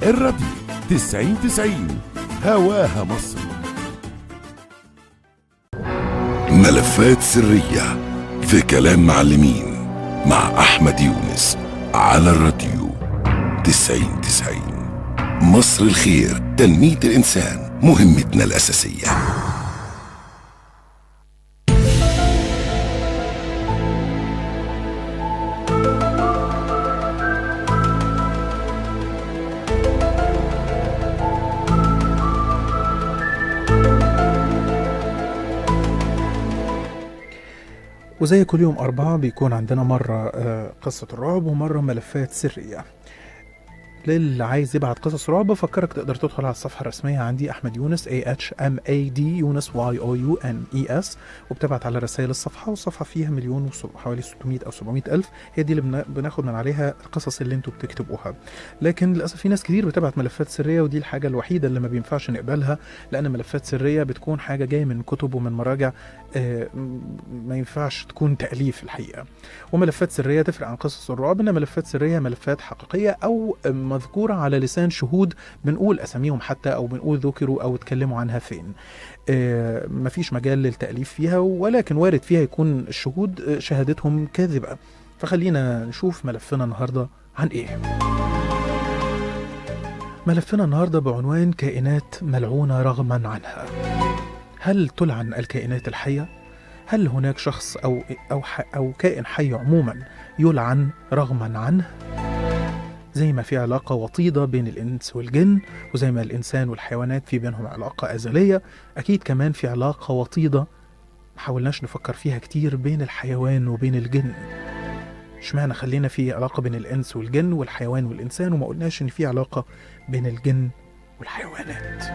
الراديو 90 90 هواها مصر ملفات سرية في كلام معلمين مع أحمد يونس على الراديو 90 90 مصر الخير تنمية الإنسان مهمتنا الأساسية وزي كل يوم أربعة بيكون عندنا مرة آه، قصة الرعب ومرة ملفات سرية للي عايز يبعت قصص رعب بفكرك تقدر تدخل على الصفحة الرسمية عندي أحمد يونس A H M A D يونس Y O U N E S وبتبعت على رسائل الصفحة والصفحة فيها مليون وسب- حوالي 600 أو 700 ألف هي دي اللي بنا- بناخد من عليها القصص اللي انتوا بتكتبوها لكن للأسف في ناس كتير بتبعت ملفات سرية ودي الحاجة الوحيدة اللي ما بينفعش نقبلها لأن ملفات سرية بتكون حاجة جاية من كتب ومن مراجع آه، م- ما ينفعش تكون تأليف الحقيقة وملفات سرية تفرق عن قصص الرعب إن ملفات سرية ملفات حقيقية أو مذكورة على لسان شهود بنقول أساميهم حتى أو بنقول ذكروا أو اتكلموا عنها فين آه، مفيش مجال للتأليف فيها ولكن وارد فيها يكون الشهود آه، شهادتهم كاذبة فخلينا نشوف ملفنا النهاردة عن إيه ملفنا النهاردة بعنوان كائنات ملعونة رغما عنها هل تلعن الكائنات الحية؟ هل هناك شخص أو أو ح أو كائن حي عموما يلعن رغما عنه؟ زي ما في علاقة وطيدة بين الإنس والجن وزي ما الإنسان والحيوانات في بينهم علاقة أزلية أكيد كمان في علاقة وطيدة محاولناش نفكر فيها كتير بين الحيوان وبين الجن اشمعنى خلينا في علاقة بين الإنس والجن والحيوان والإنسان وما قلناش إن في علاقة بين الجن والحيوانات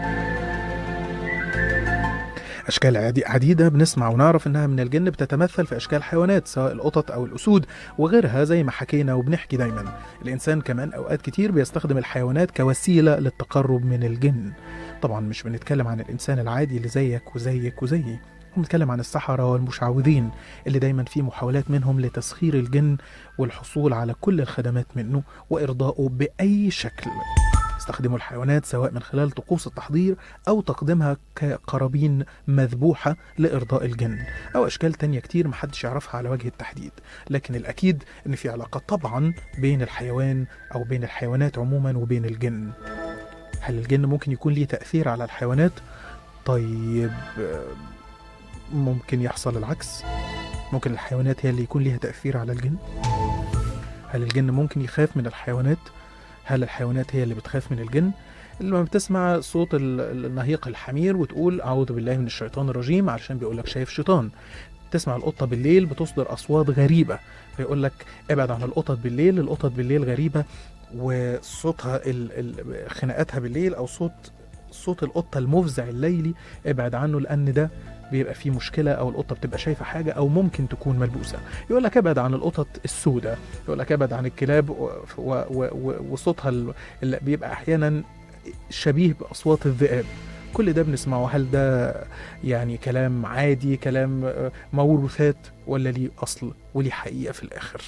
أشكال عدي- عديدة بنسمع ونعرف إنها من الجن بتتمثل في أشكال حيوانات سواء القطط أو الأسود وغيرها زي ما حكينا وبنحكي دايما الإنسان كمان أوقات كتير بيستخدم الحيوانات كوسيلة للتقرب من الجن طبعا مش بنتكلم عن الإنسان العادي اللي زيك وزيك وزيي بنتكلم عن السحرة والمشعوذين اللي دايما في محاولات منهم لتسخير الجن والحصول على كل الخدمات منه وإرضائه بأي شكل استخدموا الحيوانات سواء من خلال طقوس التحضير أو تقديمها كقرابين مذبوحة لإرضاء الجن أو أشكال تانية كتير محدش يعرفها على وجه التحديد لكن الأكيد إن في علاقة طبعا بين الحيوان أو بين الحيوانات عموما وبين الجن هل الجن ممكن يكون ليه تأثير على الحيوانات؟ طيب آه، ممكن يحصل العكس ممكن الحيوانات هي اللي يكون ليها تأثير على الجن هل الجن ممكن يخاف من الحيوانات هل الحيوانات هي اللي بتخاف من الجن لما بتسمع صوت ال- النهيق الحمير وتقول أعوذ بالله من الشيطان الرجيم علشان بيقول لك شايف شيطان تسمع القطة بالليل بتصدر أصوات غريبة فيقول لك ابعد عن القطط بالليل القطط بالليل غريبة وصوتها ال- ال- خناقاتها بالليل أو صوت صوت القطة المفزع الليلي ابعد عنه لأن ده بيبقى فيه مشكلة أو القطة بتبقى شايفة حاجة أو ممكن تكون ملبوسة يقول لك ابعد عن القطط السوداء يقول لك ابعد عن الكلاب و- و- و- وصوتها ال- اللي بيبقى أحيانا شبيه بأصوات الذئاب كل ده بنسمعه هل ده يعني كلام عادي كلام آه، موروثات ولا ليه أصل وليه حقيقة في الآخر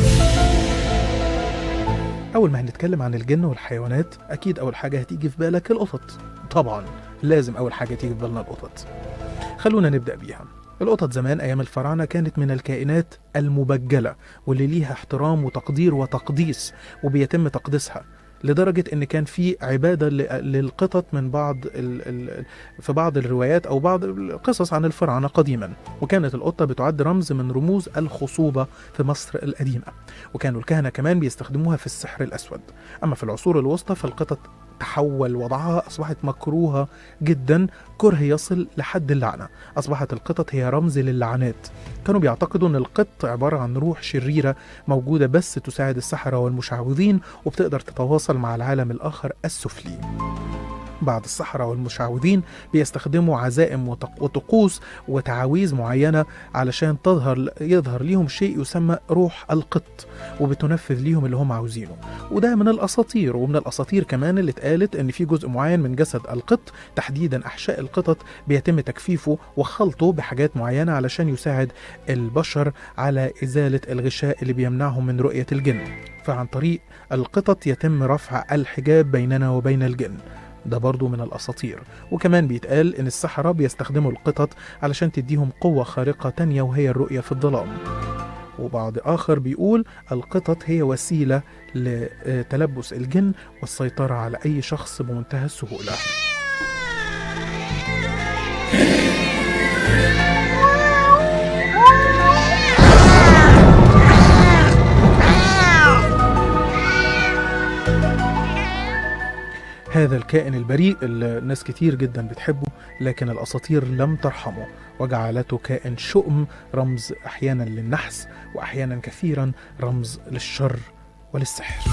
أول ما هنتكلم عن الجن والحيوانات أكيد أول حاجة هتيجي في بالك القطط طبعا لازم أول حاجة تيجي في بالنا القطط خلونا نبدأ بيها القطط زمان أيام الفراعنة كانت من الكائنات المبجلة واللي ليها احترام وتقدير وتقديس وبيتم تقديسها لدرجة إن كان في عبادة ل- للقطط من بعض ال ال في بعض الروايات أو بعض القصص عن الفراعنة قديما وكانت القطة بتعد رمز من رموز الخصوبة في مصر القديمة وكانوا الكهنة كمان بيستخدموها في السحر الأسود أما في العصور الوسطى فالقطط تحول وضعها أصبحت مكروهة جدا كره يصل لحد اللعنة أصبحت القطط هي رمز للعنات كانوا بيعتقدوا أن القط عبارة عن روح شريرة موجودة بس تساعد السحرة والمشعوذين وبتقدر تتواصل مع العالم الآخر السفلي بعض السحرة والمشعوذين بيستخدموا عزائم وطق- وطقوس وتعاويذ معينة علشان تظهر يظهر ليهم شيء يسمى روح القط وبتنفذ ليهم اللي هم عاوزينه وده من الأساطير ومن الأساطير كمان اللي اتقالت إن في جزء معين من جسد القط تحديدا أحشاء القطط بيتم تجفيفه وخلطه بحاجات معينة علشان يساعد البشر على إزالة الغشاء اللي بيمنعهم من رؤية الجن فعن طريق القطط يتم رفع الحجاب بيننا وبين الجن ده برضو من الأساطير وكمان بيتقال إن السحرة بيستخدموا القطط علشان تديهم قوة خارقة تانية وهي الرؤية في الظلام وبعض آخر بيقول القطط هي وسيلة لتلبس الجن والسيطرة على أي شخص بمنتهى السهولة هذا الكائن البريء اللي ناس كتير جدا بتحبه لكن الأساطير لم ترحمه وجعلته كائن شؤم رمز أحيانا للنحس وأحيانا كثيرا رمز للشر وللسحر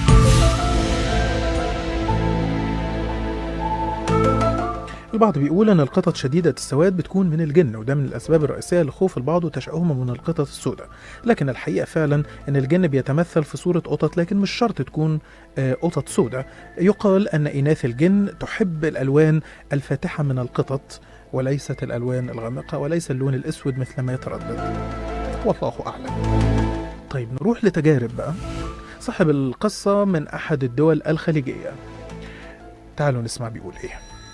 البعض بيقول ان القطط شديده السواد بتكون من الجن وده من الاسباب الرئيسيه لخوف البعض وتشاؤمهم من القطط السوداء لكن الحقيقه فعلا ان الجن بيتمثل في صوره قطط لكن مش شرط تكون آه، قطط سوداء يقال ان اناث الجن تحب الالوان الفاتحه من القطط وليست الالوان الغامقه وليس اللون الاسود مثل ما يتردد والله اعلم طيب نروح لتجارب بقى صاحب القصه من احد الدول الخليجيه تعالوا نسمع بيقول ايه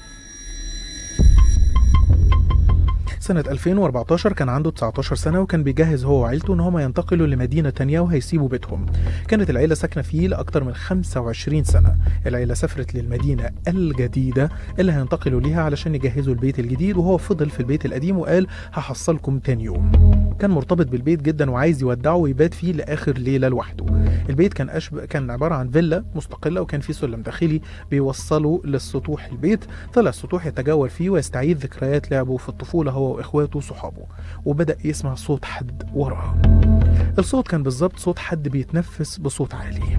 سنة 2014 كان عنده 19 سنة وكان بيجهز هو وعيلته إن هما ينتقلوا لمدينة تانية وهيسيبوا بيتهم. كانت العيلة ساكنة فيه لأكتر من 25 سنة. العيلة سافرت للمدينة الجديدة اللي هينتقلوا ليها علشان يجهزوا البيت الجديد وهو فضل في البيت القديم وقال هحصلكم تاني يوم. كان مرتبط بالبيت جدا وعايز يودعه ويبات فيه لآخر ليلة لوحده. البيت كان أشبه كان عبارة عن فيلا مستقلة وكان فيه سلم داخلي بيوصله للسطوح البيت طلع السطوح يتجول فيه ويستعيد ذكريات لعبه في الطفولة هو وإخواته وصحابه وبدأ يسمع صوت حد وراه الصوت كان بالظبط صوت حد بيتنفس بصوت عالي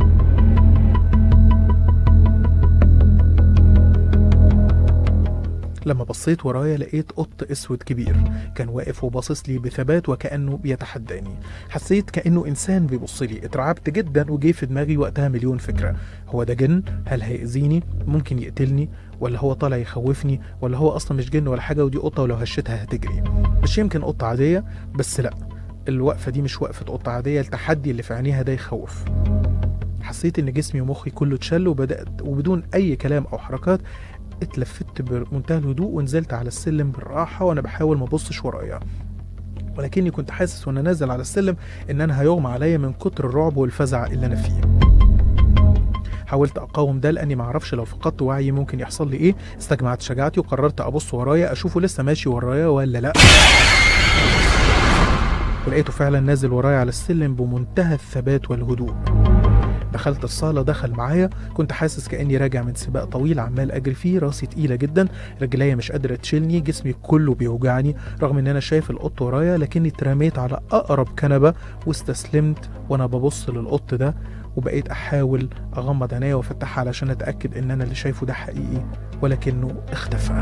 لما بصيت ورايا لقيت قط اسود كبير كان واقف وباصص لي بثبات وكانه بيتحداني حسيت كانه انسان بيبص لي اترعبت جدا وجه في دماغي وقتها مليون فكره هو ده جن هل هيأذيني ممكن يقتلني ولا هو طالع يخوفني ولا هو اصلا مش جن ولا حاجه ودي قطه ولو هشتها هتجري مش يمكن قطه عاديه بس لا الوقفه دي مش وقفه قطه عاديه التحدي اللي في عينيها ده يخوف حسيت ان جسمي ومخي كله اتشل وبدات وبدون اي كلام او حركات اتلفت بمنتهى الهدوء ونزلت على السلم بالراحه وانا بحاول ما ابصش ورايا ولكني كنت حاسس وانا نازل على السلم ان انا هيغمى عليا من كتر الرعب والفزع اللي انا فيه حاولت اقاوم ده لاني ما اعرفش لو فقدت وعي ممكن يحصل لي ايه استجمعت شجاعتي وقررت ابص ورايا اشوفه لسه ماشي ورايا ولا لا ولقيته فعلا نازل ورايا على السلم بمنتهى الثبات والهدوء دخلت الصالة دخل معايا كنت حاسس كأني راجع من سباق طويل عمال أجري فيه راسي تقيلة جدا رجليا مش قادرة تشيلني جسمي كله بيوجعني رغم إن أنا شايف القط ورايا لكني اترميت على أقرب كنبة واستسلمت وأنا ببص للقط ده وبقيت أحاول أغمض عينيا وأفتحها علشان أتأكد إن أنا اللي شايفه ده حقيقي ولكنه اختفى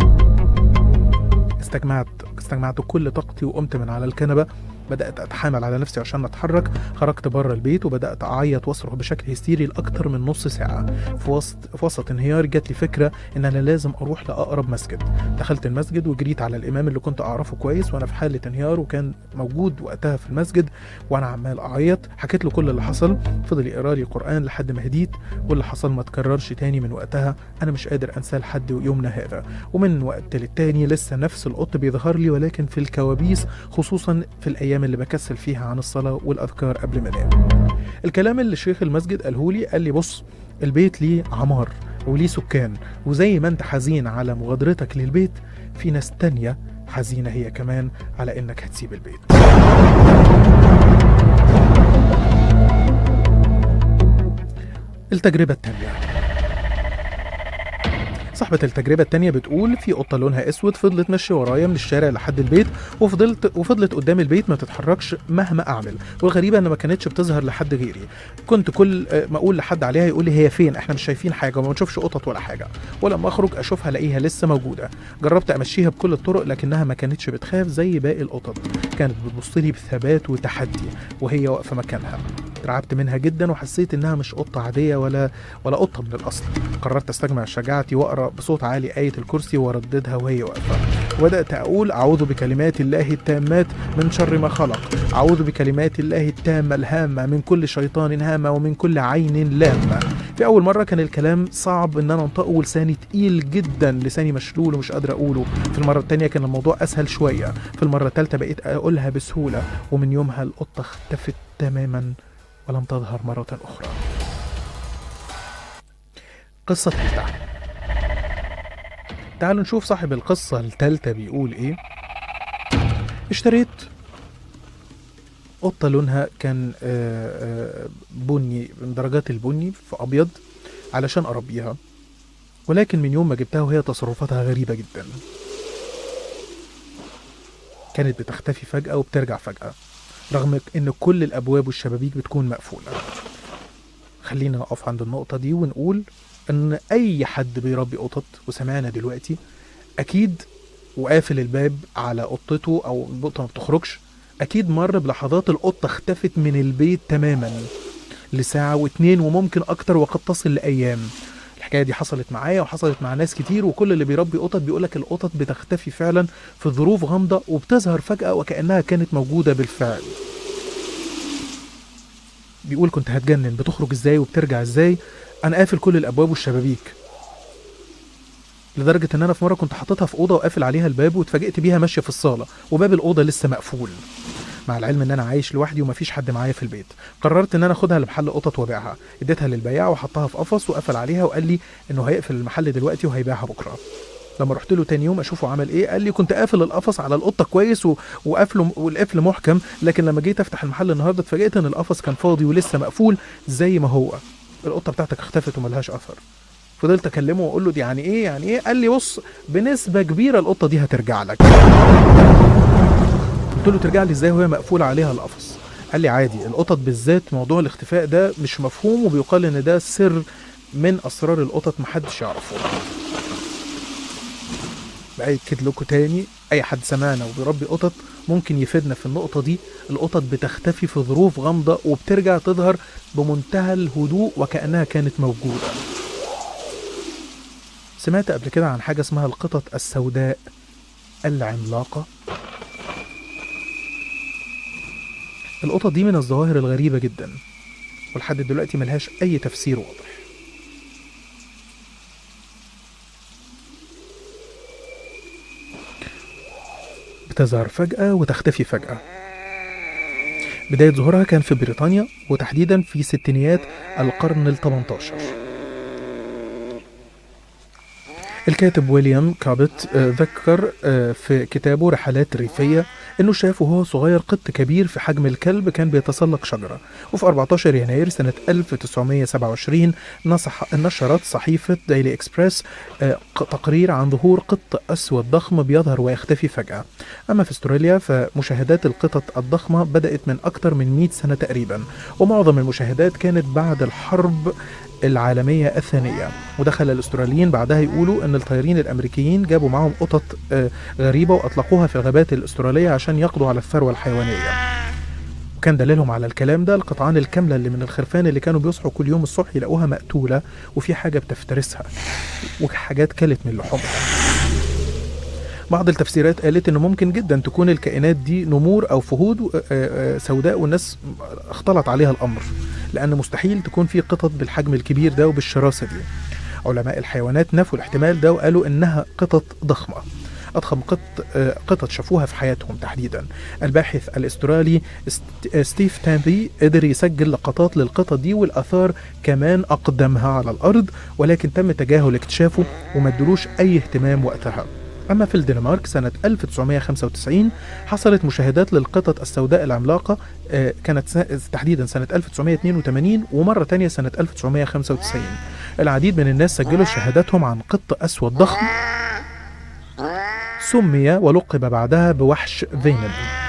استجمعت استجمعت كل طاقتي وقمت من على الكنبة بدأت أتحامل على نفسي عشان أتحرك خرجت بره البيت وبدأت أعيط وأصرخ بشكل هستيري لأكتر من نص ساعة في وسط في وسط انهياري جات لي فكرة إن أنا لازم أروح لأقرب مسجد دخلت المسجد وجريت على الإمام اللي كنت أعرفه كويس وأنا في حالة انهيار وكان موجود وقتها في المسجد وأنا عمال أعيط حكيت له كل اللي حصل فضل يقرا لي قرآن لحد ما هديت واللي حصل ما تكررش تاني من وقتها أنا مش قادر أنساه لحد يومنا هذا ومن وقت للتاني لسه نفس القط بيظهر لي ولكن في الكوابيس خصوصا في الايام اللي بكسل فيها عن الصلاه والاذكار قبل ما انام الكلام اللي شيخ المسجد قاله لي قال لي بص البيت ليه عمار وليه سكان وزي ما انت حزين على مغادرتك للبيت في ناس تانية حزينة هي كمان على انك هتسيب البيت التجربة التانية صاحبة التجربة التانية بتقول في قطة لونها اسود فضلت ماشية ورايا من الشارع لحد البيت وفضلت وفضلت قدام البيت ما تتحركش مهما اعمل والغريبة ان ما كانتش بتظهر لحد غيري كنت كل آه، ما اقول لحد عليها يقول لي هي فين احنا مش شايفين حاجة وما بنشوفش قطط ولا حاجة ولما اخرج اشوفها الاقيها لسه موجودة جربت امشيها بكل الطرق لكنها ما كانتش بتخاف زي باقي القطط كانت بتبص لي بثبات وتحدي وهي واقفة مكانها اترعبت منها جدا وحسيت انها مش قطة عادية ولا ولا قطة من الاصل قررت استجمع شجاعتي واقرا بصوت عالي آية الكرسي وارددها وهي واقفة وبدأت أقول أعوذ بكلمات الله التامات من شر ما خلق أعوذ بكلمات الله التامة الهامة من كل شيطان هامة ومن كل عين لامة في أول مرة كان الكلام صعب إن أنا أنطقه ولساني تقيل جدا لساني مشلول ومش قادر أقوله في المرة التانية كان الموضوع أسهل شوية في المرة التالتة بقيت أقولها بسهولة ومن يومها القطة اختفت تماما ولم تظهر مرة أخرى قصة تالتة تعالوا نشوف صاحب القصة التالتة بيقول ايه اشتريت قطة لونها كان آه، آه، بني من درجات البني في أبيض علشان أربيها ولكن من يوم ما جبتها وهي تصرفاتها غريبة جدا كانت بتختفي فجأة وبترجع فجأة رغم إن كل الأبواب والشبابيك بتكون مقفولة خلينا نقف عند النقطة دي ونقول ان اي حد بيربي قطط وسمعنا دلوقتي اكيد وقافل الباب على قطته او القطه ما بتخرجش اكيد مر بلحظات القطه اختفت من البيت تماما لساعه واتنين وممكن اكتر وقد تصل لايام الحكايه دي حصلت معايا وحصلت مع ناس كتير وكل اللي بيربي قطط بيقولك القطط بتختفي فعلا في ظروف غامضه وبتظهر فجاه وكانها كانت موجوده بالفعل بيقول كنت هتجنن بتخرج ازاي وبترجع ازاي انا قافل كل الابواب والشبابيك لدرجه ان انا في مره كنت حاططها في اوضه وقافل عليها الباب واتفاجئت بيها ماشيه في الصاله وباب الاوضه لسه مقفول مع العلم ان انا عايش لوحدي ومفيش حد معايا في البيت قررت ان انا اخدها لمحل قطط وابيعها اديتها للبياع وحطها في قفص وقفل عليها وقال لي انه هيقفل المحل دلوقتي وهيبيعها بكره لما رحت له تاني يوم اشوفه عمل ايه قال لي كنت قافل القفص على القطه كويس و... وقافله والقفل محكم لكن لما جيت افتح المحل النهارده اتفاجئت ان القفص كان فاضي ولسه مقفول زي ما هو القطه بتاعتك اختفت وملهاش اثر فضلت اكلمه واقول له دي يعني ايه يعني ايه قال لي بص بنسبه كبيره القطه دي هترجع لك قلت له ترجع لي ازاي وهي مقفوله عليها القفص قال لي عادي القطط بالذات موضوع الاختفاء ده مش مفهوم وبيقال ان ده سر من اسرار القطط محدش يعرفه بأكد لكم تاني أي حد سمعنا وبيربي قطط ممكن يفيدنا في النقطة دي القطط بتختفي في ظروف غامضة وبترجع تظهر بمنتهى الهدوء وكأنها كانت موجودة سمعت قبل كده عن حاجة اسمها القطط السوداء العملاقة القطط دي من الظواهر الغريبة جدا ولحد دلوقتي ملهاش أي تفسير واضح بتظهر فجأة وتختفي فجأة بداية ظهورها كان في بريطانيا وتحديدا في ستينيات القرن ال 18 الكاتب ويليام كابت آه، ذكر آه، في كتابه رحلات ريفية انه شاف وهو صغير قط كبير في حجم الكلب كان بيتسلق شجرة وفي 14 يناير سنة 1927 نصح نشرت صحيفة ديلي اكسبريس آه، ق- تقرير عن ظهور قط اسود ضخم بيظهر ويختفي فجأة اما في استراليا فمشاهدات القطط الضخمة بدأت من اكثر من 100 سنة تقريبا ومعظم المشاهدات كانت بعد الحرب العالمية الثانية ودخل الأستراليين بعدها يقولوا أن الطيارين الأمريكيين جابوا معهم قطط آه، غريبة وأطلقوها في الغابات الأسترالية عشان يقضوا على الثروة الحيوانية وكان دليلهم على الكلام ده القطعان الكاملة اللي من الخرفان اللي كانوا بيصحوا كل يوم الصبح يلاقوها مقتولة وفي حاجة بتفترسها وحاجات كلت من لحومها بعض التفسيرات قالت انه ممكن جدا تكون الكائنات دي نمور او فهود آه، آه، سوداء والناس اختلط عليها الامر لان مستحيل تكون في قطط بالحجم الكبير ده وبالشراسه دي علماء الحيوانات نفوا الاحتمال ده وقالوا انها قطط ضخمه اضخم قط آه، قطط شافوها في حياتهم تحديدا الباحث الاسترالي ست- آه، ستيف تامبي قدر يسجل لقطات للقطط دي والاثار كمان اقدمها على الارض ولكن تم تجاهل اكتشافه وما ادلوش اي اهتمام وقتها أما في الدنمارك سنة 1995 حصلت مشاهدات للقطط السوداء العملاقة آه، كانت س- تحديدا سنة 1982 ومرة تانية سنة 1995 العديد من الناس سجلوا شهاداتهم عن قط أسود ضخم سمي ولقب بعدها بوحش فينل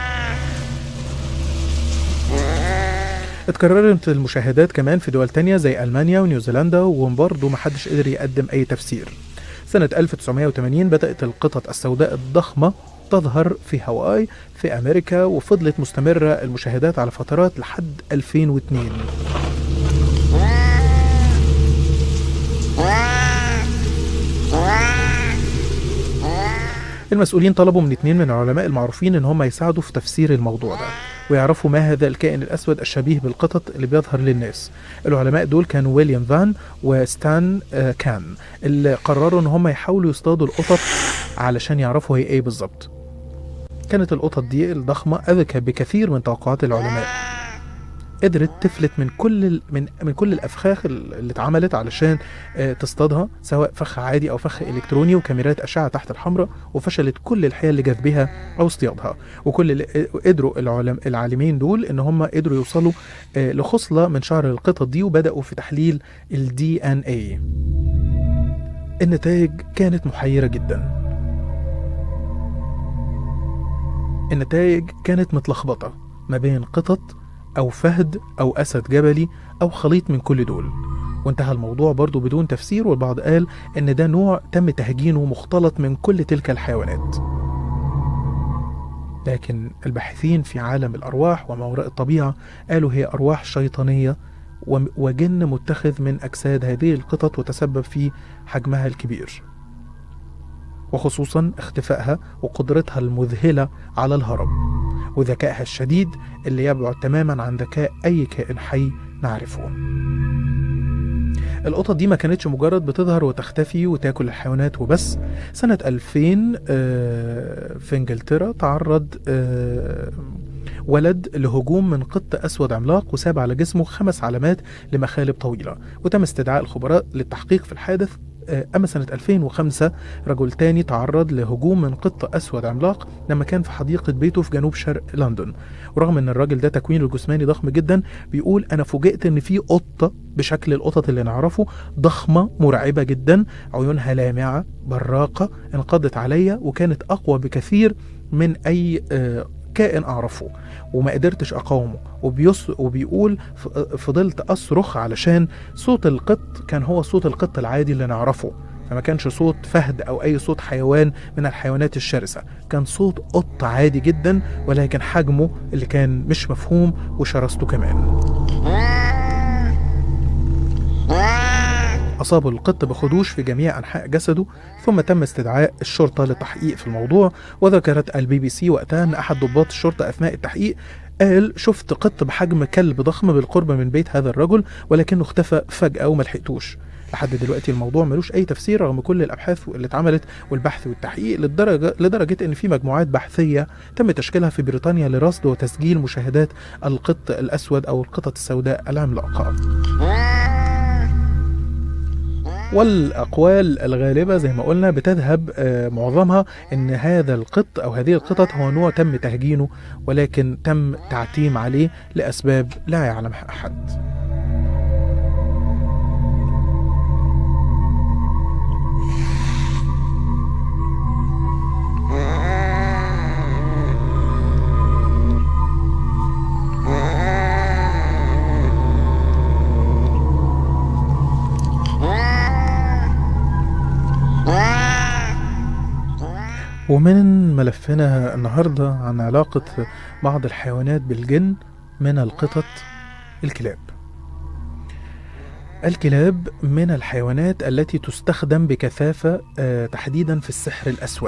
اتكررت المشاهدات كمان في دول تانية زي ألمانيا ونيوزيلندا وبرضه محدش قدر يقدم أي تفسير سنة 1980 بدأت القطط السوداء الضخمة تظهر في هاواي في أمريكا وفضلت مستمرة المشاهدات على فترات لحد 2002 المسؤولين طلبوا من اتنين من العلماء المعروفين ان هم يساعدوا في تفسير الموضوع ده ويعرفوا ما هذا الكائن الاسود الشبيه بالقطط اللي بيظهر للناس العلماء دول كانوا ويليام فان وستان آه، كان اللي قرروا ان هم يحاولوا يصطادوا القطط علشان يعرفوا هي ايه بالظبط كانت القطط دي الضخمة أذكى بكثير من توقعات العلماء قدرت تفلت من كل ال- من من كل الافخاخ ال- اللي اتعملت علشان آه، تصطادها سواء فخ عادي او فخ الكتروني وكاميرات اشعه تحت الحمراء وفشلت كل الحيل اللي جذبها او اصطيادها وكل اللي قدروا العلم العالمين دول ان هم قدروا يوصلوا آه، لخصله من شعر القطط دي وبداوا في تحليل الدي ان اي النتائج كانت محيره جدا النتائج كانت متلخبطه ما بين قطط أو فهد أو أسد جبلي أو خليط من كل دول وانتهى الموضوع برضو بدون تفسير والبعض قال إن ده نوع تم تهجينه مختلط من كل تلك الحيوانات لكن الباحثين في عالم الأرواح وما وراء الطبيعة قالوا هي أرواح شيطانية وم- وجن متخذ من أجساد هذه القطط وتسبب في حجمها الكبير وخصوصا اختفائها وقدرتها المذهلة على الهرب وذكائها الشديد اللي يبعد تماما عن ذكاء أي كائن حي نعرفه القطط دي ما كانتش مجرد بتظهر وتختفي وتاكل الحيوانات وبس سنة 2000 آه، في انجلترا تعرض آه، ولد لهجوم من قط أسود عملاق وساب على جسمه خمس علامات لمخالب طويلة وتم استدعاء الخبراء للتحقيق في الحادث آه، أما سنة 2005 رجل تاني تعرض لهجوم من قط أسود عملاق لما كان في حديقة بيته في جنوب شرق لندن ورغم ان الراجل ده تكوينه الجسماني ضخم جدا بيقول انا فوجئت ان في قطة بشكل القطط اللي نعرفه ضخمة مرعبة جدا عيونها لامعة براقة انقضت عليا وكانت اقوى بكثير من اي آه، كائن اعرفه وما قدرتش اقاومه وبيص وبيقول ف- فضلت اصرخ علشان صوت القط كان هو صوت القط العادي اللي نعرفه فما كانش صوت فهد او اي صوت حيوان من الحيوانات الشرسه كان صوت قط عادي جدا ولكن حجمه اللي كان مش مفهوم وشرسته كمان أصابه القط بخدوش في جميع أنحاء جسده ثم تم استدعاء الشرطة للتحقيق في الموضوع وذكرت البي بي سي وقتها أن أحد ضباط الشرطة أثناء التحقيق قال شفت قط بحجم كلب ضخم بالقرب من بيت هذا الرجل ولكنه اختفى فجأة وما لحقتوش لحد دلوقتي الموضوع ملوش أي تفسير رغم كل الأبحاث اللي اتعملت والبحث والتحقيق للدرجة لدرجة إن في مجموعات بحثية تم تشكيلها في بريطانيا لرصد وتسجيل مشاهدات القط الأسود أو القطط السوداء العملاقة. والأقوال الغالبة زي ما قلنا بتذهب آه، معظمها إن هذا القط أو هذه القطط هو نوع تم تهجينه ولكن تم تعتيم عليه لأسباب لا يعلمها أحد. ومن ملفنا النهاردة عن علاقة بعض الحيوانات بالجن من القطط الكلاب الكلاب من الحيوانات التي تستخدم بكثافة آه، تحديدا في السحر الأسود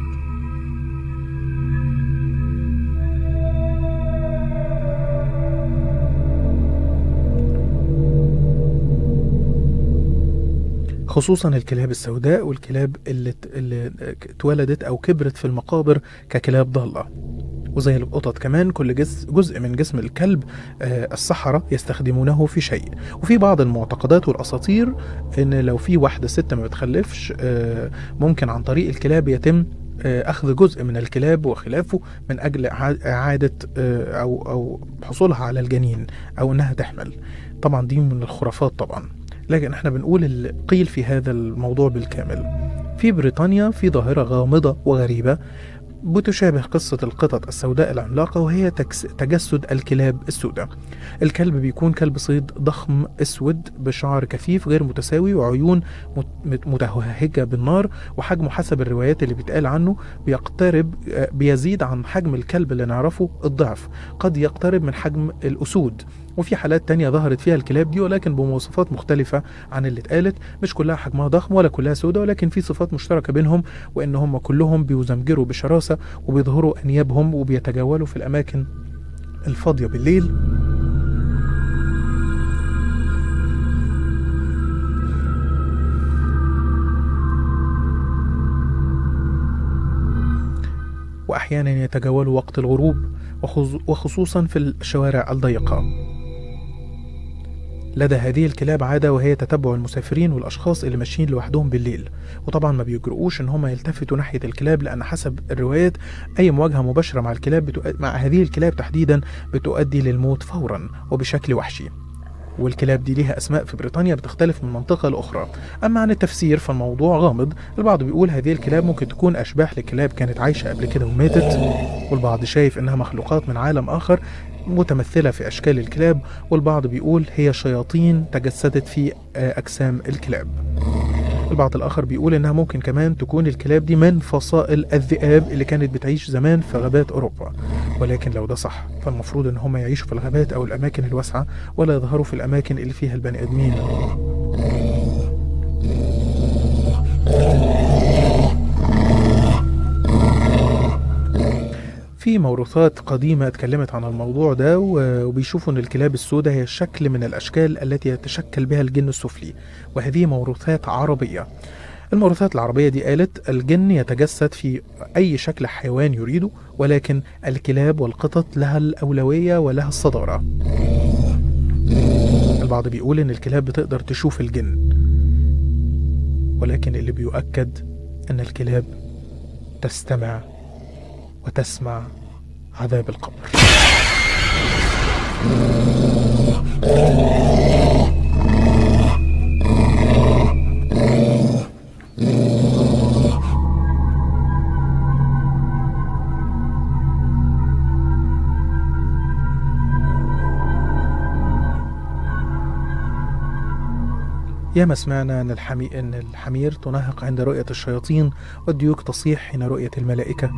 خصوصا الكلاب السوداء والكلاب اللي, ت- اللي اتولدت او كبرت في المقابر ككلاب ضاله وزي القطط كمان كل جزء, جزء من جسم الكلب آه، الصحراء يستخدمونه في شيء وفي بعض المعتقدات والاساطير ان لو في واحده ست ما بتخلفش آه، ممكن عن طريق الكلاب يتم آه، اخذ جزء من الكلاب وخلافه من اجل إعا- اعاده آه، او او حصولها على الجنين او انها تحمل طبعا دي من الخرافات طبعا لكن احنا بنقول اللي قيل في هذا الموضوع بالكامل في بريطانيا في ظاهرة غامضة وغريبة بتشابه قصة القطط السوداء العملاقة وهي تكس- تجسد الكلاب السوداء الكلب بيكون كلب صيد ضخم اسود بشعر كثيف غير متساوي وعيون مت- مت- متوهجة بالنار وحجمه حسب الروايات اللي بيتقال عنه بيقترب آه، بيزيد عن حجم الكلب اللي نعرفه الضعف قد يقترب من حجم الأسود وفي حالات تانية ظهرت فيها الكلاب دي ولكن بمواصفات مختلفة عن اللي اتقالت مش كلها حجمها ضخم ولا كلها سوداء ولكن في صفات مشتركة بينهم وإن هم كلهم بيزمجروا بشراسة وبيظهروا أنيابهم وبيتجولوا في الأماكن الفاضية بالليل وأحيانا يتجولوا وقت الغروب وخص- وخصوصا في الشوارع الضيقة لدى هذه الكلاب عادة وهي تتبع المسافرين والأشخاص اللي ماشيين لوحدهم بالليل وطبعا ما بيجرؤوش إن هم يلتفتوا ناحية الكلاب لأن حسب الروايات أي مواجهة مباشرة مع الكلاب بتؤ... مع هذه الكلاب تحديدا بتؤدي للموت فورا وبشكل وحشي والكلاب دي ليها أسماء في بريطانيا بتختلف من منطقة لأخرى أما عن التفسير فالموضوع غامض البعض بيقول هذه الكلاب ممكن تكون أشباح لكلاب كانت عايشة قبل كده وماتت والبعض شايف إنها مخلوقات من عالم آخر متمثلة في أشكال الكلاب والبعض بيقول هي شياطين تجسدت في آه، أجسام الكلاب البعض الآخر بيقول إنها ممكن كمان تكون الكلاب دي من فصائل الذئاب اللي كانت بتعيش زمان في غابات أوروبا ولكن لو ده صح فالمفروض إن هم يعيشوا في الغابات أو الأماكن الواسعة ولا يظهروا في الأماكن اللي فيها البني آدمين في موروثات قديمة اتكلمت عن الموضوع ده و- وبيشوفوا ان الكلاب السوداء هي شكل من الاشكال التي يتشكل بها الجن السفلي وهذه موروثات عربية الموروثات العربية دي قالت الجن يتجسد في أي شكل حيوان يريده ولكن الكلاب والقطط لها الأولوية ولها الصدارة البعض بيقول إن الكلاب بتقدر تشوف الجن ولكن اللي بيؤكد أن الكلاب تستمع وتسمع عذاب القبر ياما سمعنا أن, الحمي... أن الحمير تنهق عند رؤية الشياطين والديوك تصيح حين رؤية الملائكة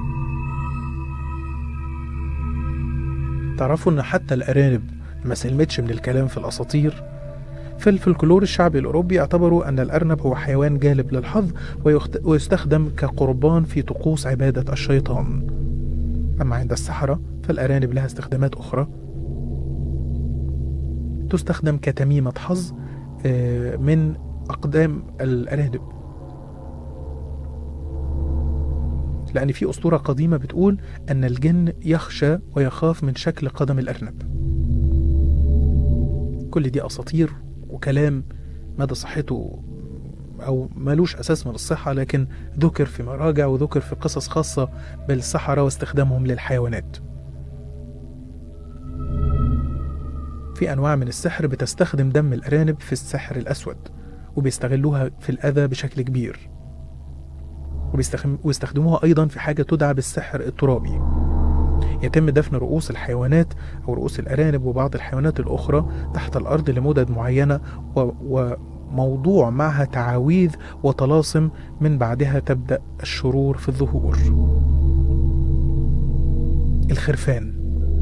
تعرفوا أن حتى الأرانب ما سلمتش من الكلام في الأساطير في الفلكلور الشعبي الأوروبي اعتبروا أن الأرنب هو حيوان جالب للحظ ويخت... ويستخدم كقربان في طقوس عبادة الشيطان أما عند السحرة فالأرانب لها استخدامات أخرى تستخدم كتميمة حظ آه، من أقدام الأرانب لأن في أسطورة قديمة بتقول أن الجن يخشى ويخاف من شكل قدم الأرنب كل دي أساطير وكلام مدى صحته أو ملوش أساس من الصحة لكن ذكر في مراجع وذكر في قصص خاصة بالسحرة واستخدامهم للحيوانات في أنواع من السحر بتستخدم دم الأرانب في السحر الأسود وبيستغلوها في الأذى بشكل كبير وبيستخدم- ويستخدموها أيضا في حاجة تدعى بالسحر الترابي يتم دفن رؤوس الحيوانات أو رؤوس الأرانب وبعض الحيوانات الأخرى تحت الأرض لمدد معينة و... وموضوع معها تعاويذ وطلاسم من بعدها تبدأ الشرور في الظهور الخرفان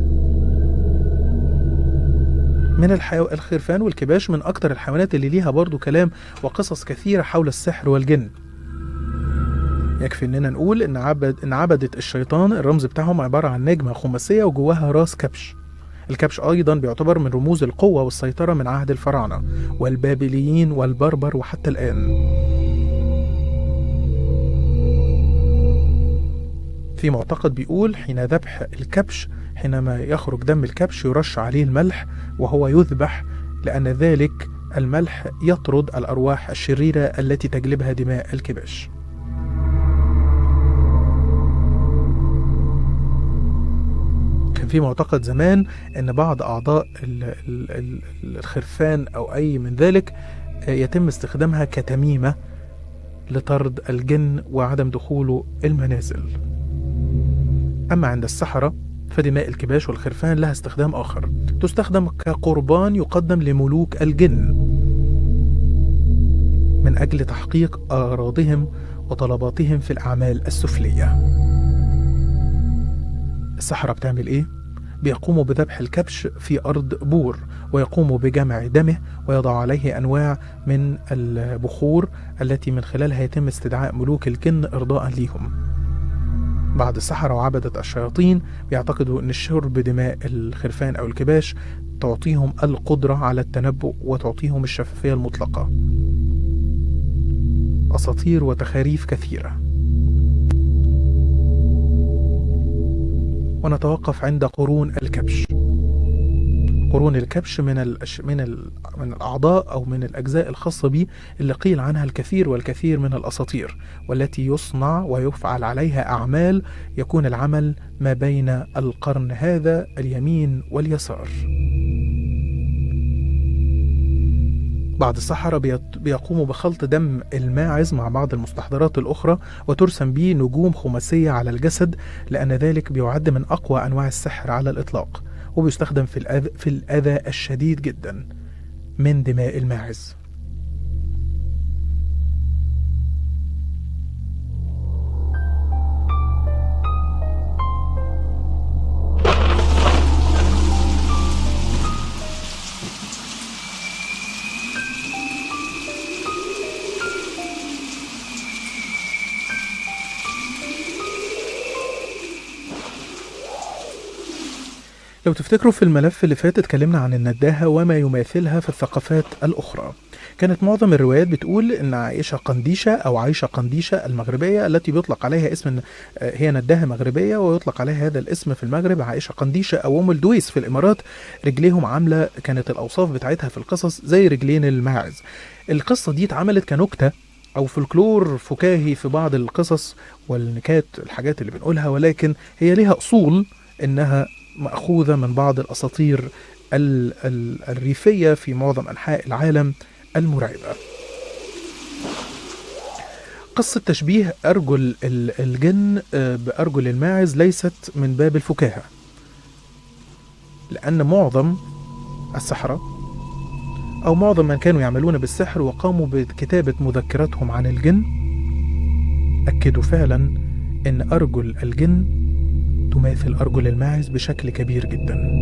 من الحيو... الخرفان والكباش من أكتر الحيوانات اللي ليها برضو كلام وقصص كثيرة حول السحر والجن يكفي اننا نقول ان عبد ان عبدة الشيطان الرمز بتاعهم عبارة عن نجمة خماسية وجواها راس كبش الكبش ايضا بيعتبر من رموز القوة والسيطرة من عهد الفراعنة والبابليين والبربر وحتى الآن في معتقد بيقول حين ذبح الكبش حينما يخرج دم الكبش يرش عليه الملح وهو يذبح لأن ذلك الملح يطرد الأرواح الشريرة التي تجلبها دماء الكباش كان في معتقد زمان ان بعض اعضاء ال- ال- ال- الخرفان او اي من ذلك آه، يتم استخدامها كتميمة لطرد الجن وعدم دخوله المنازل أما عند السحرة فدماء الكباش والخرفان لها استخدام آخر تستخدم كقربان يقدم لملوك الجن من أجل تحقيق أغراضهم وطلباتهم في الأعمال السفلية السحرة بتعمل إيه؟ بيقوموا بذبح الكبش في أرض بور ويقوموا بجمع دمه ويضع عليه أنواع من البخور التي من خلالها يتم استدعاء ملوك الجن إرضاء ليهم بعض السحرة وعبدة الشياطين بيعتقدوا أن الشرب دماء الخرفان أو الكباش تعطيهم القدرة على التنبؤ وتعطيهم الشفافية المطلقة أساطير وتخاريف كثيرة ونتوقف عند قرون الكبش قرون الكبش من الأش... من ال... من الاعضاء او من الاجزاء الخاصه به اللي قيل عنها الكثير والكثير من الاساطير والتي يصنع ويفعل عليها اعمال يكون العمل ما بين القرن هذا اليمين واليسار بعض السحرة بيت- بيقوموا بخلط دم الماعز مع بعض المستحضرات الأخرى وترسم به نجوم خماسية على الجسد لأن ذلك بيعد من أقوى أنواع السحر على الإطلاق وبيستخدم في الأذى, في الأذى الشديد جدا من دماء الماعز لو تفتكروا في الملف اللي فات اتكلمنا عن النداهة وما يماثلها في الثقافات الأخرى كانت معظم الروايات بتقول ان عائشه قنديشه او عائشه قنديشه المغربيه التي بيطلق عليها اسم آه، هي نداهه مغربيه ويطلق عليها هذا الاسم في المغرب عائشه قنديشه او ام الدويس في الامارات رجليهم عامله كانت الاوصاف بتاعتها في القصص زي رجلين الماعز القصه دي اتعملت كنكته او فولكلور فكاهي في بعض القصص والنكات الحاجات اللي بنقولها ولكن هي ليها اصول انها ماخوذه من بعض الاساطير ال- ال- الريفيه في معظم انحاء العالم المرعبة قصة تشبيه أرجل ال- الجن آه، بأرجل الماعز ليست من باب الفكاهة لأن معظم السحرة أو معظم من كانوا يعملون بالسحر وقاموا بكتابة مذكراتهم عن الجن أكدوا فعلا أن أرجل الجن تماثل أرجل الماعز بشكل كبير جداً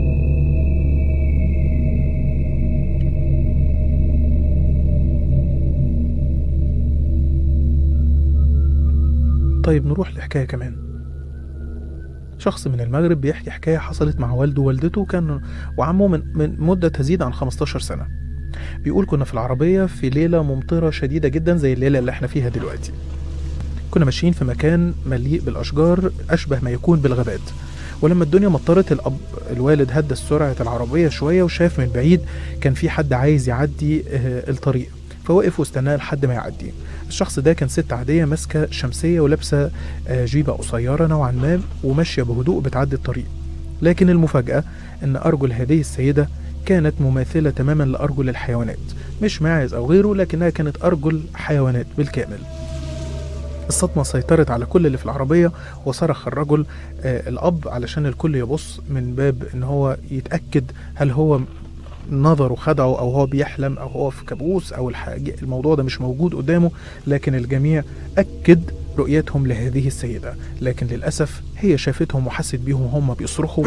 طيب نروح لحكاية كمان شخص من المغرب بيحكي حكاية حصلت مع والده ووالدته كان وعمه من, من مدة تزيد عن 15 سنة بيقول كنا في العربية في ليلة ممطرة شديدة جدا زي الليلة اللي احنا فيها دلوقتي كنا ماشيين في مكان مليء بالأشجار أشبه ما يكون بالغابات ولما الدنيا مطرت الأب الوالد هدى سرعة العربية شوية وشاف من بعيد كان في حد عايز يعدي آه، الطريق فوقف واستناه لحد ما يعدي الشخص ده كان ست عادية ماسكة شمسية ولابسة آه، جيبة قصيرة نوعا ما وماشية بهدوء بتعدي الطريق لكن المفاجأة أن أرجل هذه السيدة كانت مماثلة تماما لأرجل الحيوانات مش ماعز أو غيره لكنها كانت أرجل حيوانات بالكامل الصدمة سيطرت على كل اللي في العربية وصرخ الرجل آه الأب علشان الكل يبص من باب إن هو يتأكد هل هو نظره خدعه أو هو بيحلم أو هو في كابوس أو الحاجة الموضوع ده مش موجود قدامه لكن الجميع أكد رؤيتهم لهذه السيدة لكن للأسف هي شافتهم وحست بيهم هم بيصرخوا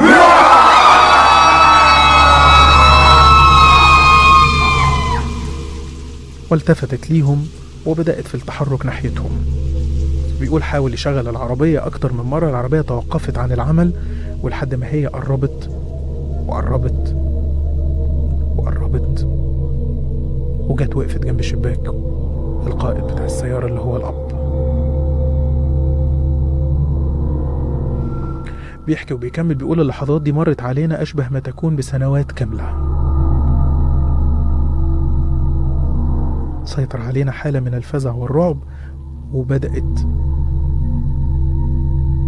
والتفتت ليهم وبدأت في التحرك ناحيتهم بيقول حاول يشغل العربية أكتر من مرة العربية توقفت عن العمل ولحد ما هي قربت وقربت وقربت وجت وقفت جنب الشباك القائد بتاع السيارة اللي هو الأب بيحكي وبيكمل بيقول اللحظات دي مرت علينا أشبه ما تكون بسنوات كاملة سيطر علينا حالة من الفزع والرعب وبدأت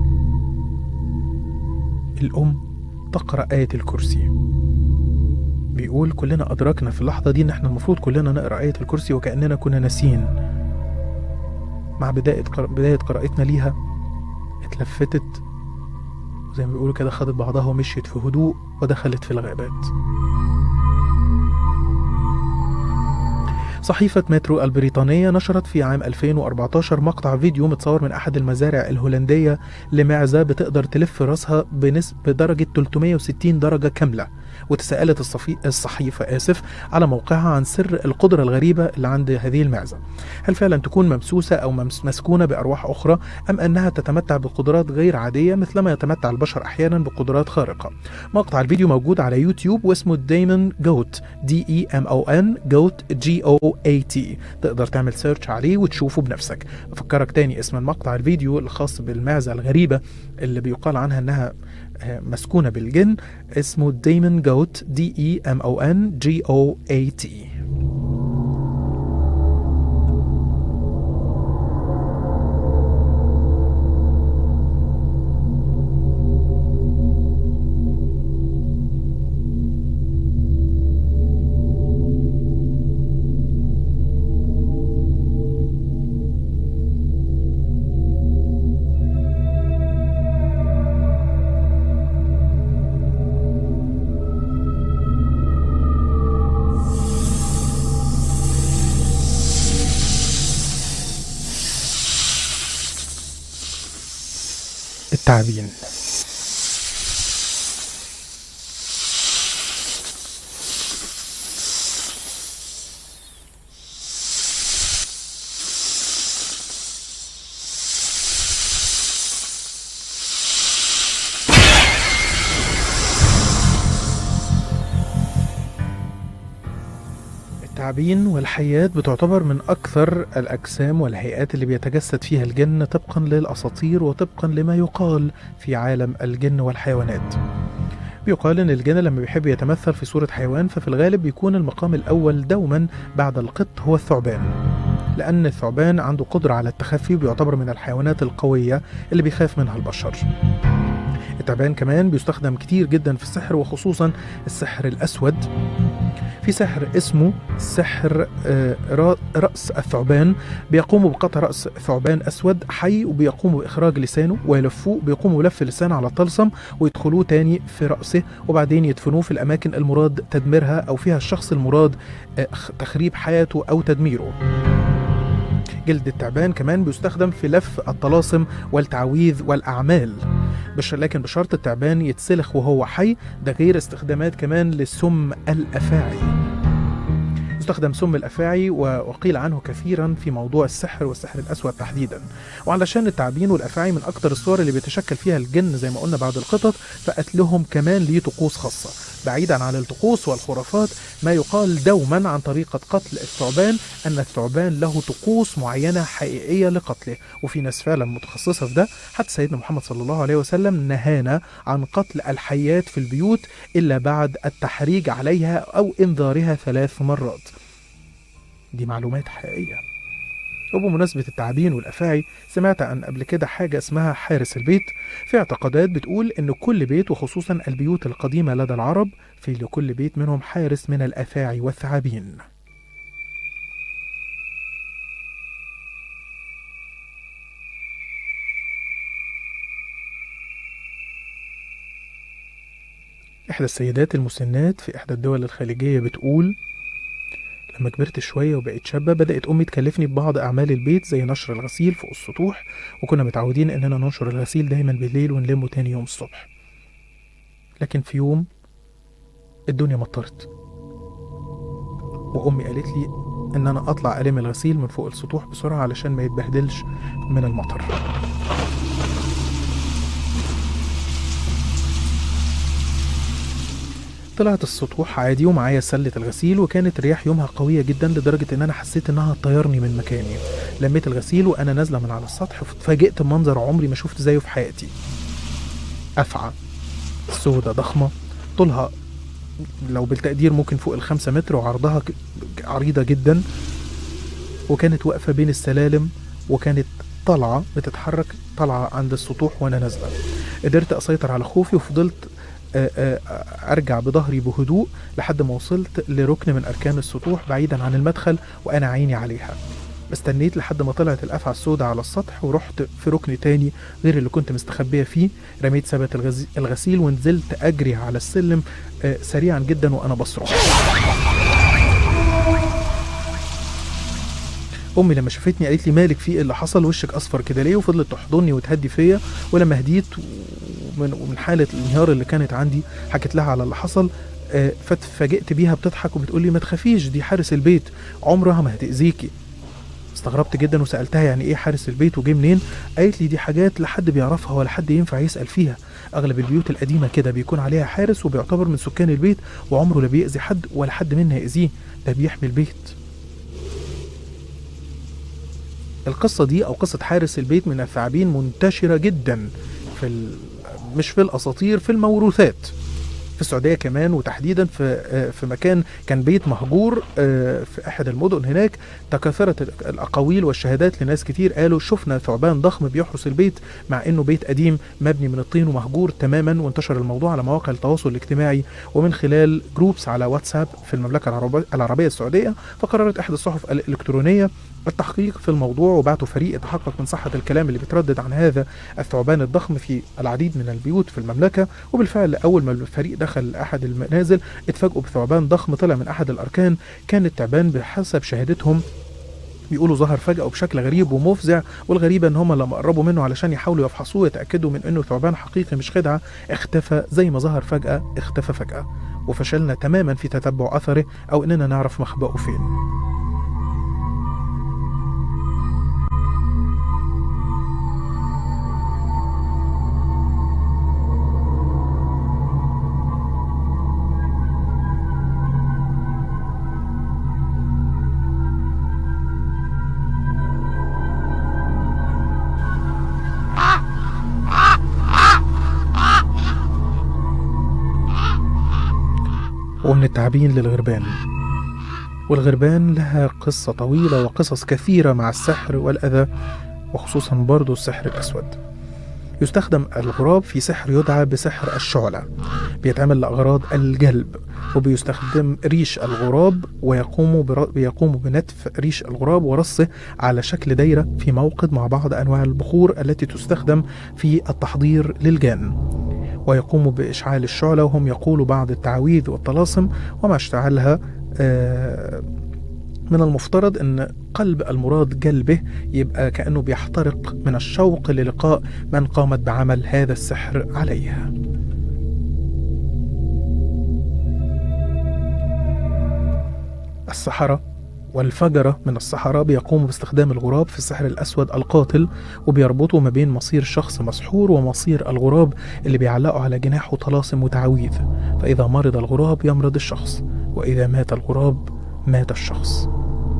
الأم تقرأ آية الكرسي بيقول كلنا أدركنا في اللحظة دي إن إحنا المفروض كلنا نقرأ آية الكرسي وكأننا كنا ناسيين مع بداية قر... بداية قراءتنا ليها اتلفتت زي ما بيقولوا كده خدت بعضها ومشيت في هدوء ودخلت في الغابات صحيفة مترو البريطانية نشرت في عام 2014 مقطع فيديو متصور من أحد المزارع الهولندية لمعزة بتقدر تلف راسها بنسبة بدرجة 360 درجة كاملة وتساءلت الصفي... الصحيفة آسف على موقعها عن سر القدرة الغريبة اللي عند هذه المعزة هل فعلا تكون ممسوسة أو ممس... مسكونة بأرواح أخرى أم أنها تتمتع بقدرات غير عادية مثلما يتمتع البشر أحيانا بقدرات خارقة مقطع الفيديو موجود على يوتيوب واسمه دايمون جوت دي اي ام او ان جوت جي او اي تي تقدر تعمل سيرش عليه وتشوفه بنفسك افكرك تاني اسم المقطع الفيديو الخاص بالمعزة الغريبة اللي بيقال عنها انها آه، مسكونة بالجن اسمه دايمون جوت دي اي ام او ان جي او اي تي التعبين التعابين والحيات بتعتبر من أكثر الأجسام والهيئات اللي بيتجسد فيها الجن طبقا للأساطير وطبقا لما يقال في عالم الجن والحيوانات بيقال إن الجن لما بيحب يتمثل في صورة حيوان ففي الغالب بيكون المقام الأول دوما بعد القط هو الثعبان لأن الثعبان عنده قدرة على التخفي وبيعتبر من الحيوانات القوية اللي بيخاف منها البشر التعبان كمان بيستخدم كتير جدا في السحر وخصوصا السحر الأسود في سحر اسمه سحر آه، را- رأس الثعبان بيقوموا بقطع رأس ثعبان أسود حي وبيقوموا بإخراج لسانه ويلفوه بيقوموا بلف اللسان على طلسم ويدخلوه تاني في رأسه وبعدين يدفنوه في الأماكن المراد تدميرها أو فيها الشخص المراد آه، خ- تخريب حياته أو تدميره جلد التعبان كمان بيستخدم في لف الطلاسم والتعويذ والأعمال بش لكن بشرط التعبان يتسلخ وهو حي ده غير استخدامات كمان لسم الأفاعي يستخدم سم الأفاعي و- وقيل عنه كثيرا في موضوع السحر والسحر الأسود تحديدا وعلشان التعابين والأفاعي من أكتر الصور اللي بيتشكل فيها الجن زي ما قلنا بعد القطط فقتلهم كمان ليه طقوس خاصة بعيدا عن الطقوس والخرافات ما يقال دوما عن طريقة قتل الثعبان أن الثعبان له طقوس معينة حقيقية لقتله وفي ناس فعلا متخصصة في ده حتى سيدنا محمد صلى الله عليه وسلم نهانا عن قتل الحيات في البيوت إلا بعد التحريج عليها أو إنذارها ثلاث مرات دي معلومات حقيقية وبمناسبة التعابين والأفاعي سمعت عن قبل كده حاجة اسمها حارس البيت في اعتقادات بتقول إن كل بيت وخصوصا البيوت القديمة لدى العرب في لكل بيت منهم حارس من الأفاعي والثعابين إحدى السيدات المسنات في إحدى الدول الخليجية بتقول لما كبرت شوية وبقيت شابة بدأت أمي تكلفني ببعض أعمال البيت زي نشر الغسيل فوق السطوح وكنا متعودين إننا ننشر الغسيل دايما بالليل ونلمه تاني يوم الصبح لكن في يوم الدنيا مطرت وأمي قالت لي إن أنا أطلع ألم الغسيل من فوق السطوح بسرعة علشان ما يتبهدلش من المطر طلعت السطوح عادي ومعايا سلة الغسيل وكانت رياح يومها قوية جدا لدرجة ان انا حسيت انها تطيرني من مكاني لميت الغسيل وانا نازلة من على السطح فاتفاجئت بمنظر عمري ما شفت زيه في حياتي أفعى سودة ضخمة طولها لو بالتقدير ممكن فوق الخمسة متر وعرضها ك- عريضة جدا وكانت واقفة بين السلالم وكانت طالعة بتتحرك طالعة عند السطوح وأنا نازلة قدرت أسيطر على خوفي وفضلت آه، آه، ارجع بظهري بهدوء لحد ما وصلت لركن من اركان السطوح بعيدا عن المدخل وانا عيني عليها استنيت لحد ما طلعت الافعى السوداء على السطح ورحت في ركن تاني غير اللي كنت مستخبيه فيه رميت ثبت الغز- الغسيل ونزلت اجري على السلم آه، سريعا جدا وانا بصرخ امي لما شافتني قالت لي مالك في ايه اللي حصل وشك اصفر كده ليه وفضلت تحضني وتهدي فيا ولما هديت ومن ومن حاله الانهيار اللي كانت عندي حكيت لها على اللي حصل آه، فاتفاجئت بيها بتضحك وبتقول لي ما تخافيش دي حارس البيت عمرها ما هتاذيكي استغربت جدا وسالتها يعني ايه حارس البيت وجه منين قالت لي دي حاجات لا حد بيعرفها ولا حد ينفع يسال فيها اغلب البيوت القديمه كده بيكون عليها حارس وبيعتبر من سكان البيت وعمره لا بيأذي حد ولا حد منا يأذيه ده بيحمي البيت القصة دي أو قصة حارس البيت من الثعابين منتشرة جدا في ال... مش في الأساطير في الموروثات في السعودية كمان وتحديدا في آه، في مكان كان بيت مهجور آه، في أحد المدن هناك تكاثرت ال- الأقاويل والشهادات لناس كتير قالوا شفنا ثعبان ضخم بيحرس البيت مع إنه بيت قديم مبني من الطين ومهجور تماما وانتشر الموضوع على مواقع التواصل الاجتماعي ومن خلال جروبس على واتساب في المملكة العربية, العربية السعودية فقررت إحدى الصحف الإلكترونية التحقيق في الموضوع وبعتوا فريق يتحقق من صحة الكلام اللي بيتردد عن هذا الثعبان الضخم في العديد من البيوت في المملكة وبالفعل أول ما الفريق دخل أحد المنازل اتفاجئوا بثعبان ضخم طلع من أحد الأركان كان التعبان بحسب شهادتهم بيقولوا ظهر فجأة وبشكل غريب ومفزع والغريبة ان هم لما قربوا منه علشان يحاولوا يفحصوه يتأكدوا من انه ثعبان حقيقي مش خدعة اختفى زي ما ظهر فجأة اختفى فجأة وفشلنا تماما في تتبع أثره أو اننا نعرف مخبأه فين ومن التعابين للغربان والغربان لها قصة طويلة وقصص كثيرة مع السحر والأذى وخصوصا برضو السحر الأسود يستخدم الغراب في سحر يدعى بسحر الشعلة بيتعمل لأغراض الجلب وبيستخدم ريش الغراب ويقوم بر... بيقوم بنتف ريش الغراب ورصه على شكل دايرة في موقد مع بعض أنواع البخور التي تستخدم في التحضير للجان ويقوم بإشعال الشعلة وهم يقولوا بعض التعاويذ والطلاسم ومع اشتعالها آه، من المفترض أن قلب المراد جلبه يبقى كأنه بيحترق من الشوق للقاء من قامت بعمل هذا السحر عليه السحرة والفجرة من السحرة بيقوموا باستخدام الغراب في السحر الأسود القاتل وبيربطوا ما بين مصير شخص مسحور ومصير الغراب اللي بيعلقوا على جناحه طلاسم وتعاويذ فإذا مرض الغراب يمرض الشخص وإذا مات الغراب مات الشخص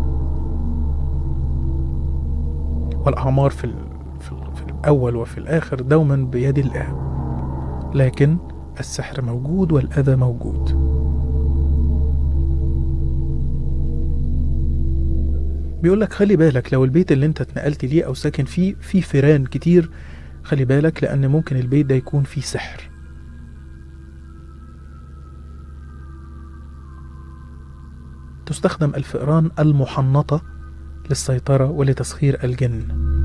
والأعمار في, ال... في, ال... في الأول وفي الآخر دوما بيد الله لكن السحر موجود والأذى موجود بيقول لك خلي بالك لو البيت اللي انت اتنقلت ليه او ساكن فيه فيه فيران كتير خلي بالك لان ممكن البيت ده يكون فيه سحر تستخدم الفئران المحنطة للسيطرة ولتسخير الجن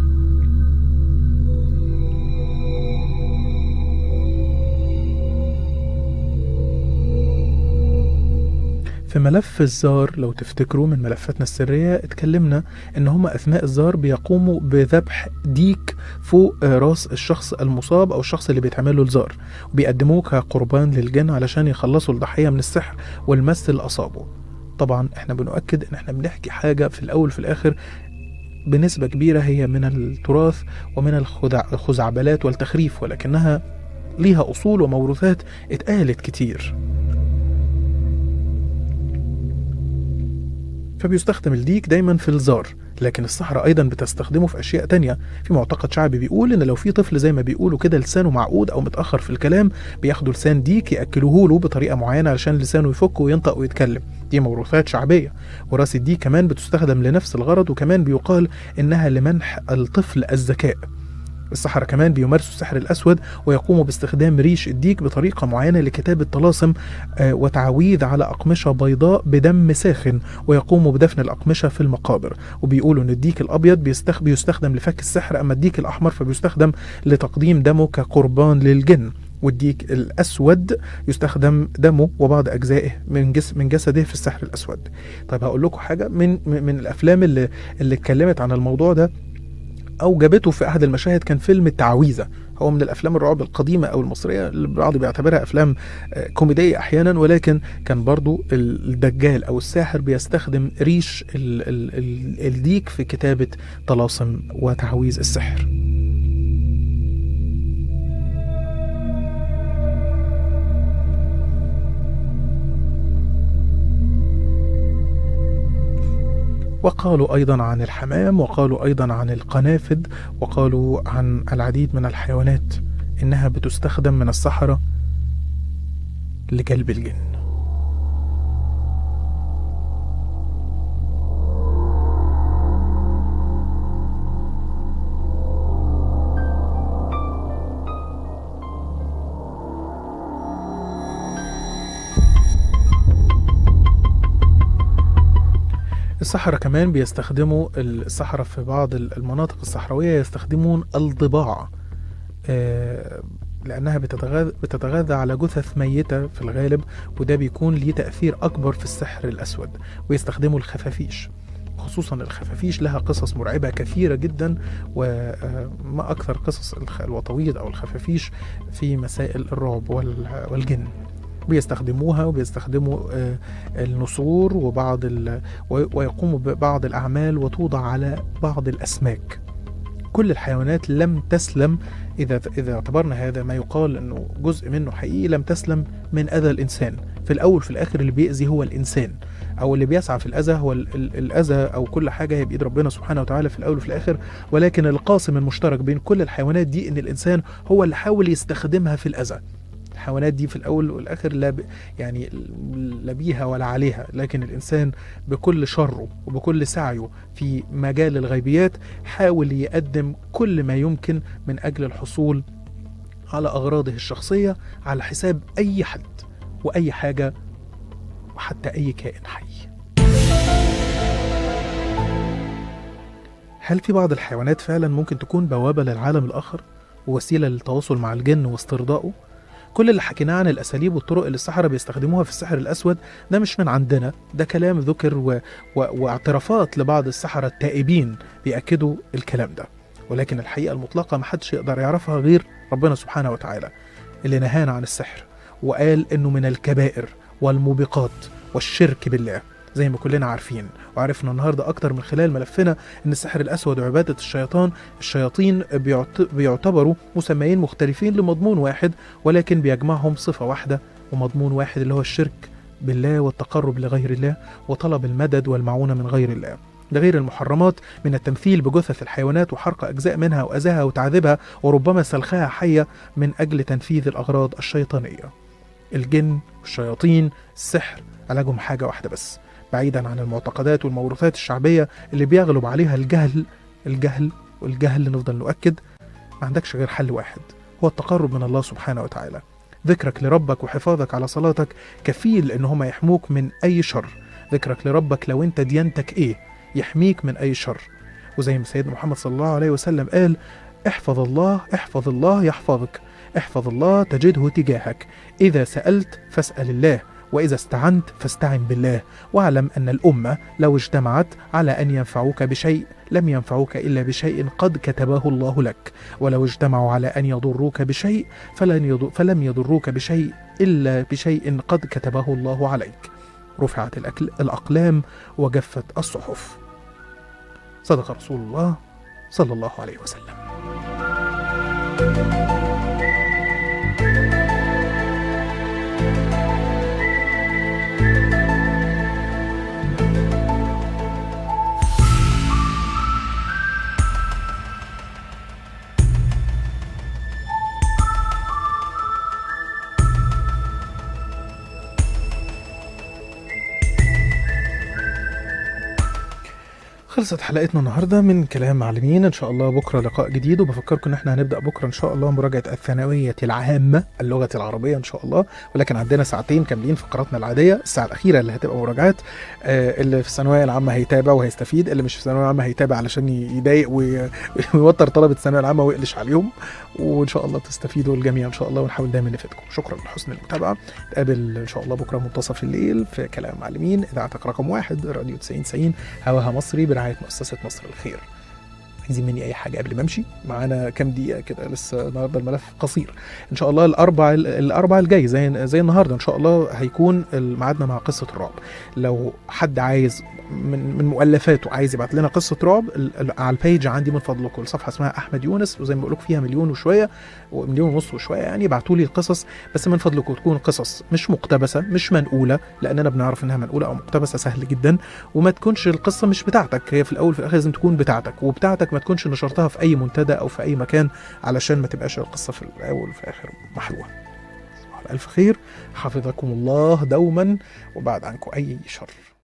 في ملف الزار لو تفتكروا من ملفاتنا السرية اتكلمنا ان هم اثناء الزار بيقوموا بذبح ديك فوق آه، راس الشخص المصاب او الشخص اللي بيتعمل له الزار وبيقدموه كقربان للجن علشان يخلصوا الضحية من السحر والمس اللي اصابه طبعا احنا بنؤكد ان احنا بنحكي حاجة في الاول في الاخر بنسبة كبيرة هي من التراث ومن الخدع- الخزعبلات والتخريف ولكنها ليها أصول وموروثات اتقالت كتير فبيستخدم الديك دايما في الزار لكن الصحراء ايضا بتستخدمه في اشياء تانية في معتقد شعبي بيقول ان لو في طفل زي ما بيقولوا كده لسانه معقود او متاخر في الكلام بياخدوا لسان ديك ياكلوه له بطريقه معينه علشان لسانه يفك وينطق ويتكلم دي موروثات شعبيه وراس الديك كمان بتستخدم لنفس الغرض وكمان بيقال انها لمنح الطفل الذكاء السحرة كمان بيمارسوا السحر الأسود ويقوموا باستخدام ريش الديك بطريقة معينة لكتابة طلاسم آه، وتعويذ على أقمشة بيضاء بدم ساخن ويقوموا بدفن الأقمشة في المقابر وبيقولوا إن الديك الأبيض بيستخ... بيستخدم لفك السحر أما الديك الأحمر فبيستخدم لتقديم دمه كقربان للجن والديك الأسود يستخدم دمه وبعض أجزائه من جس من جسده في السحر الأسود طيب هقول لكم حاجة من من الأفلام اللي اللي اتكلمت عن الموضوع ده او جابته في احد المشاهد كان فيلم التعويذه هو من الافلام الرعب القديمه او المصريه اللي البعض بيعتبرها افلام آه، كوميديه احيانا ولكن كان برضو الدجال او الساحر بيستخدم ريش ال ال ال الديك في كتابه طلاسم وتعويذ السحر وقالوا أيضا عن الحمام وقالوا أيضا عن القنافذ وقالوا عن العديد من الحيوانات إنها بتستخدم من الصحراء لجلب الجن السحرة كمان بيستخدموا السحرة في بعض المناطق الصحراوية يستخدمون الضباع آه، لأنها بتتغذى, بتتغذى على جثث ميتة في الغالب وده بيكون ليه تأثير أكبر في السحر الأسود ويستخدموا الخفافيش خصوصا الخفافيش لها قصص مرعبة كثيرة جدا وما أكثر قصص الخ- الوطويد أو الخفافيش في مسائل الرعب وال- والجن بيستخدموها وبيستخدموا آه، النسور وبعض ال... و- ويقوموا ببعض الأعمال وتوضع على بعض الأسماك كل الحيوانات لم تسلم إذا إذا اعتبرنا هذا ما يقال أنه جزء منه حقيقي لم تسلم من أذى الإنسان في الأول في الآخر اللي بيأذي هو الإنسان أو اللي بيسعى في الأذى هو ال- ال- الأذى أو كل حاجة هي بإيد ربنا سبحانه وتعالى في الأول وفي الآخر ولكن القاسم المشترك بين كل الحيوانات دي إن الإنسان هو اللي حاول يستخدمها في الأذى الحيوانات دي في الأول والآخر لا ب... يعني لا بيها ولا عليها لكن الإنسان بكل شره وبكل سعيه في مجال الغيبيات حاول يقدم كل ما يمكن من أجل الحصول على أغراضه الشخصية على حساب أي حد وأي حاجة وحتى أي كائن حي هل في بعض الحيوانات فعلا ممكن تكون بوابة للعالم الآخر ووسيلة للتواصل مع الجن واسترضائه؟ كل اللي حكيناه عن الأساليب والطرق اللي السحرة بيستخدموها في السحر الأسود ده مش من عندنا ده كلام ذكر و... و... واعترافات لبعض السحرة التائبين بيأكدوا الكلام ده ولكن الحقيقة المطلقة محدش يقدر يعرفها غير ربنا سبحانه وتعالى اللي نهانا عن السحر وقال إنه من الكبائر والموبقات والشرك بالله زي ما كلنا عارفين وعرفنا النهارده اكتر من خلال ملفنا ان السحر الاسود وعباده الشيطان الشياطين بيعت- بيعتبروا مسميين مختلفين لمضمون واحد ولكن بيجمعهم صفه واحده ومضمون واحد اللي هو الشرك بالله والتقرب لغير الله وطلب المدد والمعونه من غير الله ده غير المحرمات من التمثيل بجثث الحيوانات وحرق اجزاء منها واذاها وتعذيبها وربما سلخها حيه من اجل تنفيذ الاغراض الشيطانيه الجن والشياطين السحر علاجهم حاجه واحده بس بعيدا عن المعتقدات والموروثات الشعبية اللي بيغلب عليها الجهل الجهل والجهل نفضل نؤكد ما عندكش غير حل واحد هو التقرب من الله سبحانه وتعالى ذكرك لربك وحفاظك على صلاتك كفيل ان هما يحموك من اي شر ذكرك لربك لو انت ديانتك ايه يحميك من اي شر وزي ما سيدنا محمد صلى الله عليه وسلم قال احفظ الله احفظ الله يحفظك احفظ الله تجده تجاهك اذا سألت فاسأل الله وإذا استعنت فاستعن بالله واعلم أن الأمة لو اجتمعت على أن ينفعوك بشيء لم ينفعوك إلا بشيء قد كتبه الله لك ولو اجتمعوا على أن يضروك بشيء فلن يضر فلم يضروك بشيء إلا بشيء قد كتبه الله عليك رفعت الأكل الأقلام وجفت الصحف صدق رسول الله صلى الله عليه وسلم خلصت حلقتنا النهارده من كلام معلمين ان شاء الله بكره لقاء جديد وبفكركم ان احنا هنبدا بكره ان شاء الله مراجعه الثانويه العامه اللغه العربيه ان شاء الله ولكن عندنا ساعتين كاملين فقراتنا العاديه الساعه الاخيره اللي هتبقى مراجعات آه، اللي في الثانويه العامه هيتابع وهيستفيد اللي مش في الثانويه العامه هيتابع علشان يضايق وي- ويوتر طلبه الثانويه العامه ويقلش عليهم وان شاء الله تستفيدوا الجميع ان شاء الله ونحاول دايما نفيدكم شكرا لحسن المتابعه نتقابل ان شاء الله بكره منتصف الليل في كلام معلمين اذاعتك رقم واحد راديو 90 90 هواها مصري برعايه مؤسسه مصر الخير عايزين مني اي حاجه قبل ما امشي معانا كام دقيقه كده لسه النهارده الملف قصير ان شاء الله الاربع الاربع الجاي زي زي النهارده ان شاء الله هيكون ميعادنا مع قصه الرعب لو حد عايز من من مؤلفاته عايز يبعت لنا قصه رعب ال- ال- على البيج عندي من فضلكم الصفحه اسمها احمد يونس وزي ما بقول لكم فيها مليون وشويه ومليون ونص وشويه يعني ابعتوا لي القصص بس من فضلكم تكون قصص مش مقتبسه مش منقوله لاننا بنعرف انها منقوله او مقتبسه سهل جدا وما تكونش القصه مش بتاعتك هي في الاول في الاخر لازم تكون بتاعتك وبتاعتك ما تكونش نشرتها في اي منتدى او في اي مكان علشان ما تبقاش القصه في الاول وفي الاخر محروقه على الف خير حفظكم الله دوما وبعد عنكم اي شر